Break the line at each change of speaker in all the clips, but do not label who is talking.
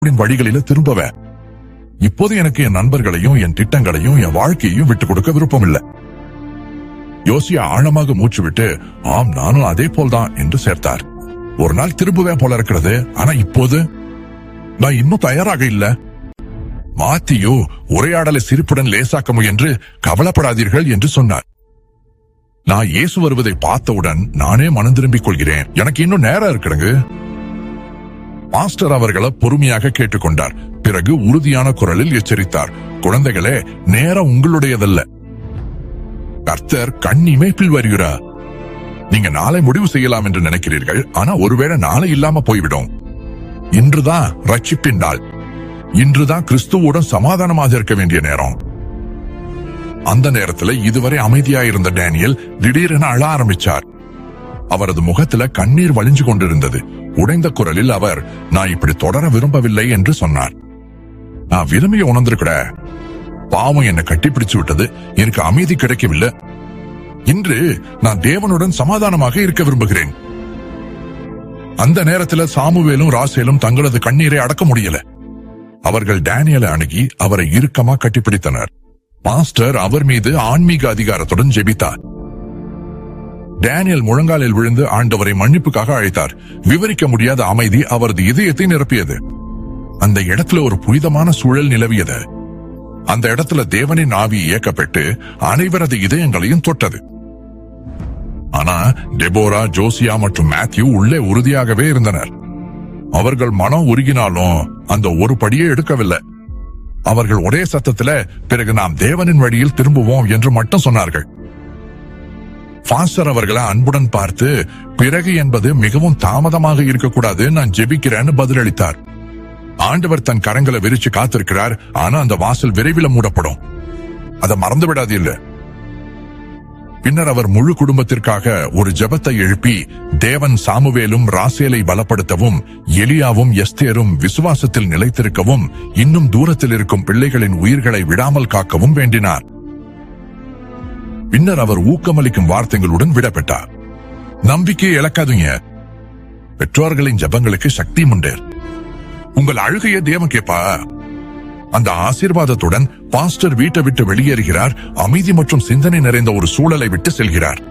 கடவுளின் வழிகளில திரும்புவேன் இப்போது எனக்கு என் நண்பர்களையும் என் திட்டங்களையும் என் வாழ்க்கையையும் விட்டுக் கொடுக்க விருப்பம் இல்லை யோசியா ஆழமாக மூச்சு விட்டு ஆம் நானும் அதே போல்தான் என்று சேர்த்தார் ஒரு நாள் திரும்புவேன் போல இருக்கிறது ஆனா இப்போது நான் இன்னும் தயாராக இல்ல மாத்தியோ உரையாடலை சிரிப்புடன் லேசாக்க முயன்று கவலைப்படாதீர்கள் என்று சொன்னார் நான் இயேசு வருவதை பார்த்தவுடன் நானே மனம் திரும்பிக் கொள்கிறேன் எனக்கு இன்னும் நேரம் இருக்குதுங்க மாஸ்டர் அவர்களை பொறுமையாக கேட்டுக்கொண்டார் பிறகு உறுதியான குரலில் எச்சரித்தார் குழந்தைகளே நேரம் உங்களுடையதல்ல கர்த்தர் கண் இமைப்பில் வருகிறார் நீங்க நாளை முடிவு செய்யலாம் என்று நினைக்கிறீர்கள் ஆனா ஒருவேளை நாளை இல்லாம போய்விடும் இன்றுதான் ரட்சிப்பின் நாள் இன்றுதான் கிறிஸ்துவுடன் சமாதானமாக இருக்க வேண்டிய நேரம் அந்த நேரத்துல இதுவரை அமைதியா இருந்த டேனியல் திடீரென அழ ஆரம்பிச்சார் அவரது முகத்துல கண்ணீர் வழிஞ்சு கொண்டிருந்தது உடைந்த குரலில் அவர் நான் இப்படி தொடர விரும்பவில்லை என்று சொன்னார் நான் விரும்பிய உணர்ந்திருக்கிற பாவம் என்னை கட்டிப்பிடிச்சு விட்டது எனக்கு அமைதி கிடைக்கவில்லை இன்று நான் தேவனுடன் சமாதானமாக இருக்க விரும்புகிறேன் அந்த நேரத்துல சாமுவேலும் ராசேலும் தங்களது கண்ணீரை அடக்க முடியல அவர்கள் டேனியலை அணுகி அவரை இறுக்கமா கட்டிப்பிடித்தனர் மாஸ்டர் அவர் மீது ஆன்மீக அதிகாரத்துடன் ஜெபித்தார் டேனியல் முழங்காலில் விழுந்து ஆண்டவரை மன்னிப்புக்காக அழைத்தார் விவரிக்க முடியாத அமைதி அவரது இதயத்தை நிரப்பியது அந்த இடத்துல ஒரு புனிதமான சூழல் நிலவியது அந்த இடத்துல தேவனின் ஆவி இயக்கப்பட்டு அனைவரது இதயங்களையும் தொட்டது ஆனா டெபோரா ஜோசியா மற்றும் மேத்யூ உள்ளே உறுதியாகவே இருந்தனர் அவர்கள் மனம் உருகினாலும் அந்த ஒரு படியே எடுக்கவில்லை அவர்கள் ஒரே சத்தத்துல பிறகு நாம் தேவனின் வழியில் திரும்புவோம் என்று மட்டும் சொன்னார்கள் பாஸ்டர் அவர்களை அன்புடன் பார்த்து பிறகு என்பது மிகவும் தாமதமாக இருக்கக்கூடாது நான் ஜெபிக்கிறேன்னு பதிலளித்தார் ஆண்டவர் தன் கரங்களை விரிச்சு காத்திருக்கிறார் ஆனா அந்த வாசல் விரைவில் மூடப்படும் அதை மறந்து விடாது இல்ல பின்னர் அவர் முழு குடும்பத்திற்காக ஒரு ஜெபத்தை எழுப்பி தேவன் சாமுவேலும் ராசேலை பலப்படுத்தவும் எலியாவும் எஸ்தேரும் விசுவாசத்தில் நிலைத்திருக்கவும் இன்னும் தூரத்தில் இருக்கும் பிள்ளைகளின் உயிர்களை விடாமல் காக்கவும் வேண்டினார் பின்னர் அவர் ஊக்கமளிக்கும் வார்த்தைகளுடன் விடப்பட்டார் நம்பிக்கையை இழக்காதீங்க பெற்றோர்களின் ஜபங்களுக்கு சக்தி உண்டு உங்கள் அழுகையை தேவன் கேப்பா அந்த ஆசீர்வாதத்துடன் பாஸ்டர் வீட்டை விட்டு வெளியேறுகிறார் அமைதி மற்றும் சிந்தனை நிறைந்த ஒரு சூழலை விட்டு செல்கிறார்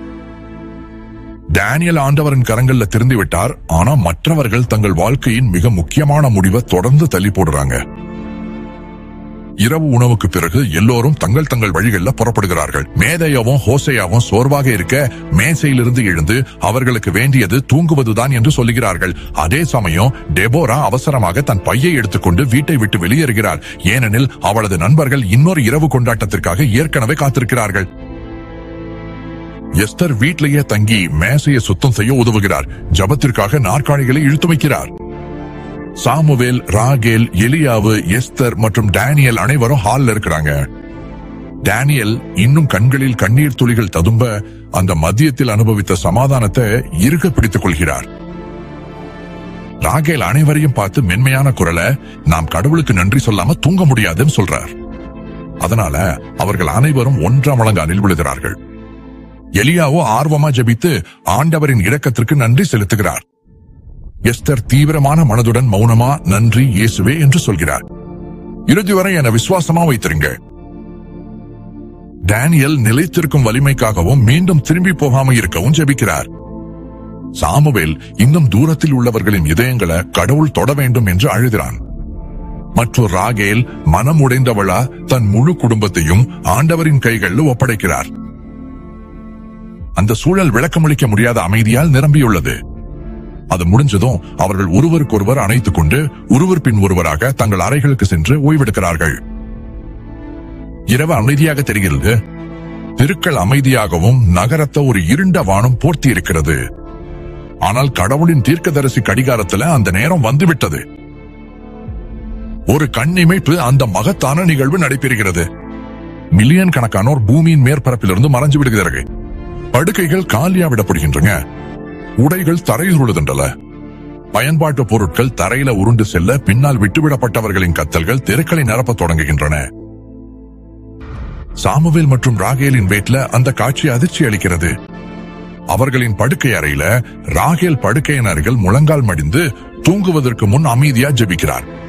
டேனியல் ஆண்டவரின் கரங்கள்ல திருந்து விட்டார் ஆனா மற்றவர்கள் தங்கள் வாழ்க்கையின் மிக முக்கியமான முடிவை தொடர்ந்து தள்ளி போடுறாங்க இரவு உணவுக்கு பிறகு எல்லோரும் தங்கள் தங்கள் வழிகளில் புறப்படுகிறார்கள் மேதையாவும் ஹோசையாவும் சோர்வாக இருக்க மேசையிலிருந்து எழுந்து அவர்களுக்கு வேண்டியது தூங்குவதுதான் என்று சொல்லுகிறார்கள் அதே சமயம் டெபோரா அவசரமாக தன் பையை எடுத்துக்கொண்டு வீட்டை விட்டு வெளியேறுகிறார் ஏனெனில் அவளது நண்பர்கள் இன்னொரு இரவு கொண்டாட்டத்திற்காக ஏற்கனவே காத்திருக்கிறார்கள் எஸ்தர் வீட்டிலேயே தங்கி மேசையை சுத்தம் செய்ய உதவுகிறார் ஜபத்திற்காக நாற்காலிகளை இழுத்து வைக்கிறார் சாமுவேல் ராகேல் எலியாவு எஸ்தர் மற்றும் டேனியல் அனைவரும் ஹால்ல இருக்கிறாங்க டேனியல் இன்னும் கண்களில் கண்ணீர் துளிகள் ததும்ப அந்த மதியத்தில் அனுபவித்த சமாதானத்தை இருக பிடித்துக் கொள்கிறார் ராகேல் அனைவரையும் பார்த்து மென்மையான குரலை நாம் கடவுளுக்கு நன்றி சொல்லாம தூங்க முடியாதுன்னு சொல்றார் அதனால அவர்கள் அனைவரும் ஒன்றாம் முழங்காலில் விழுகிறார்கள் எலியாவோ ஆர்வமா ஜெபித்து ஆண்டவரின் இரக்கத்திற்கு நன்றி செலுத்துகிறார் எஸ்தர் தீவிரமான மனதுடன் மௌனமா நன்றி இயேசுவே என்று சொல்கிறார் இறுதி வரை என விசுவாசமா வைத்திருங்க டேனியல் நிலைத்திருக்கும் வலிமைக்காகவும் மீண்டும் திரும்பி போகாம இருக்கவும் ஜெபிக்கிறார் சாமுவேல் இன்னும் தூரத்தில் உள்ளவர்களின் இதயங்களை கடவுள் தொட வேண்டும் என்று அழுகிறான் மற்றும் ராகேல் மனம் உடைந்தவளா தன் முழு குடும்பத்தையும் ஆண்டவரின் கைகளில் ஒப்படைக்கிறார் அந்த சூழல் விளக்கமளிக்க முடியாத அமைதியால் நிரம்பியுள்ளது அது முடிஞ்சதும் அவர்கள் ஒருவருக்கொருவர் அணைத்துக் கொண்டு ஒருவர் பின் ஒருவராக தங்கள் அறைகளுக்கு சென்று ஓய்வெடுக்கிறார்கள் இரவு அமைதியாக தெரிகிறது தெருக்கள் அமைதியாகவும் நகரத்தை ஒரு இருண்ட வானம் போர்த்தி இருக்கிறது ஆனால் கடவுளின் தீர்க்கதரிசி கடிகாரத்துல அந்த நேரம் வந்துவிட்டது ஒரு கண்ணிமைப்பு அந்த மகத்தான நிகழ்வு நடைபெறுகிறது மில்லியன் கணக்கானோர் பூமியின் மேற்பரப்பிலிருந்து மறைஞ்சு விடுகிறார்கள் படுக்கைகள் காலியா விடப்படுகின்றன உடைகள் தரையில் விழுகின்றன பயன்பாட்டு பொருட்கள் தரையில உருண்டு செல்ல பின்னால் விட்டுவிடப்பட்டவர்களின் கத்தல்கள் தெருக்களை நிரப்பத் தொடங்குகின்றன சாமுவேல் மற்றும் ராகேலின் வீட்ல அந்த காட்சி அதிர்ச்சி அளிக்கிறது அவர்களின் படுக்கை அறையில ராகேல் படுக்கையின் அருகில் முழங்கால் மடிந்து தூங்குவதற்கு முன் அமைதியா ஜெபிக்கிறார்